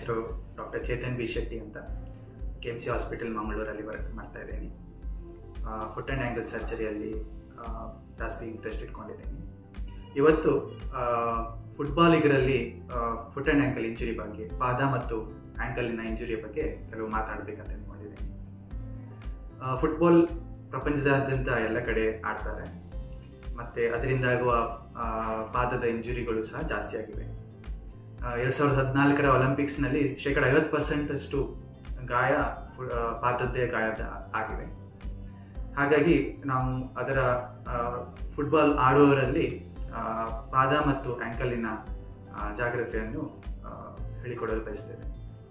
ಹೆಸರು doctor Chetan B Shetty ಅಂತ K M C hospital ಮಂಗಳೂರಲ್ಲಿ ವರ್ಕ್ ಮಾಡ್ತಾ ಇದ್ದೀನಿ ಫುಟ್ ಆ್ಯಂಡ್ ಆ್ಯಂಗಲ್ ಸರ್ಜರಿಯಲ್ಲಿ ಜಾಸ್ತಿ ಇಂಟ್ರೆಸ್ಟ್ ಇಟ್ಕೊಂಡಿದ್ದೀನಿ ಇವತ್ತು ಫುಟ್ಬಾಲಿಗರಲ್ಲಿ ಫುಟ್ ಆ್ಯಂಡ್ ಆ್ಯಂಕಲ್ ಇಂಜುರಿ ಬಗ್ಗೆ ಪಾದ ಮತ್ತು ಆ್ಯಂಕಲಿನ ಇಂಜುರಿ ಬಗ್ಗೆ ಕೆಲವು ಮಾತಾಡಬೇಕಂತ ಅಂದ್ಕೊಂಡಿದ್ದೀನಿ ಫುಟ್ಬಾಲ್ ಪ್ರಪಂಚದಾದ್ಯಂತ ಎಲ್ಲ ಕಡೆ ಆಡ್ತಾರೆ ಮತ್ತು ಅದರಿಂದ ಆಗುವ ಪಾದದ ಇಂಜುರಿಗಳು ಸಹ ಜಾಸ್ತಿ ಆಗಿವೆ ಎರಡು ಸಾವಿರದ ಹದಿನಾಲ್ಕರ ಒಲಿಂಪಿಕ್ಸ್ನಲ್ಲಿ ಶೇಕಡ ಐವತ್ತು ಪರ್ಸೆಂಟ್ ಅಷ್ಟು ಗಾಯ ಪಾದದ್ದೇ ಗಾಯದ ಆಗಿವೆ ಹಾಗಾಗಿ ನಾವು ಅದರ ಫುಟ್ಬಾಲ್ ಆಡುವವರಲ್ಲಿ ಪಾದ ಮತ್ತು ಆ್ಯಂಕಲಿನ ಜಾಗ್ರತೆಯನ್ನು ಹೇಳಿಕೊಡಲು ಬಯಸ್ತೇವೆ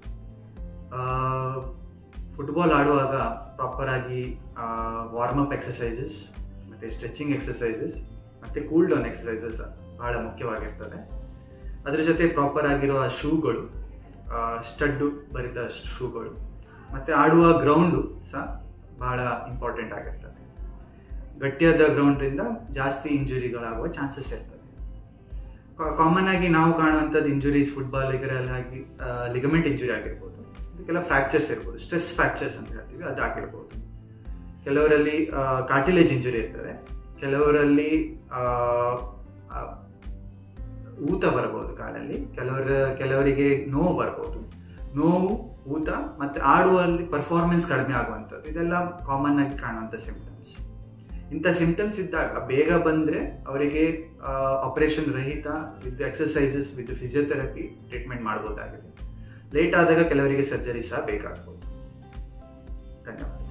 ಫುಟ್ಬಾಲ್ ಆಡುವಾಗ ಪ್ರಾಪರಾಗಿ ವಾರ್ಮ್ ಅಪ್ ಎಕ್ಸಸೈಸಸ್ ಮತ್ತು ಸ್ಟ್ರೆಚಿಂಗ್ ಎಕ್ಸಸೈಸಸ್ ಮತ್ತು ಕೂಲ್ ಡೌನ್ ಎಕ್ಸಸೈಸಸ್ ಬಹಳ ಮುಖ್ಯವಾಗಿರ್ತದೆ ಅದರ ಜೊತೆ ಪ್ರಾಪರ್ ಆಗಿರುವ ಶೂಗಳು ಸ್ಟಡ್ಡು ಬರಿದ ಶೂಗಳು ಮತ್ತು ಆಡುವ ಗ್ರೌಂಡು ಸಹ ಬಹಳ ಇಂಪಾರ್ಟೆಂಟ್ ಆಗಿರ್ತದೆ ಗಟ್ಟಿಯಾದ ಗ್ರೌಂಡ್ರಿಂದ ಜಾಸ್ತಿ ಇಂಜುರಿಗಳಾಗುವ ಚಾನ್ಸಸ್ ಇರ್ತದೆ ಕಾಮನ್ ಆಗಿ ನಾವು ಕಾಣುವಂಥದ್ದು ಇಂಜುರೀಸ್ ಫುಟ್ಬಾಲಿಗರಲ್ಲಾಗಿ ಲಿಗಮೆಂಟ್ ಇಂಜುರಿ ಆಗಿರ್ಬೋದು ಇದಕ್ಕೆಲ್ಲ ಫ್ರ್ಯಾಕ್ಚರ್ಸ್ ಇರ್ಬೋದು ಸ್ಟ್ರೆಸ್ ಫ್ರ್ಯಾಕ್ಚರ್ಸ್ ಅಂತ ಹೇಳ್ತೀವಿ ಅದಾಗಿರ್ಬೋದು ಕೆಲವರಲ್ಲಿ ಕಾರ್ಟಿಲೇಜ್ ಇಂಜುರಿ ಇರ್ತದೆ ಕೆಲವರಲ್ಲಿ ಊತ ಬರ್ಬೋದು ಕಾಲಲ್ಲಿ ಕೆಲವರ ಕೆಲವರಿಗೆ ನೋವು ಬರ್ಬೋದು ನೋವು ಊತ ಮತ್ತು ಆಡುವಲ್ಲಿ ಪರ್ಫಾರ್ಮೆನ್ಸ್ ಕಡಿಮೆ ಆಗುವಂಥದ್ದು ಇದೆಲ್ಲ ಕಾಮನ್ ಆಗಿ ಕಾಣುವಂಥ ಸಿಂಪ್ಟಮ್ಸ್ ಇಂಥ ಸಿಂಪ್ಟಮ್ಸ್ ಇದ್ದಾಗ ಬೇಗ ಬಂದರೆ ಅವರಿಗೆ ಆಪರೇಷನ್ ರಹಿತ with exercises with physiotherapy treatment ಮಾಡ್ಬೋದಾಗಿದೆ ಲೇಟ್ ಆದಾಗ ಕೆಲವರಿಗೆ ಸರ್ಜರಿ ಸಹ ಬೇಕಾಗ್ಬೋದು ಧನ್ಯವಾದ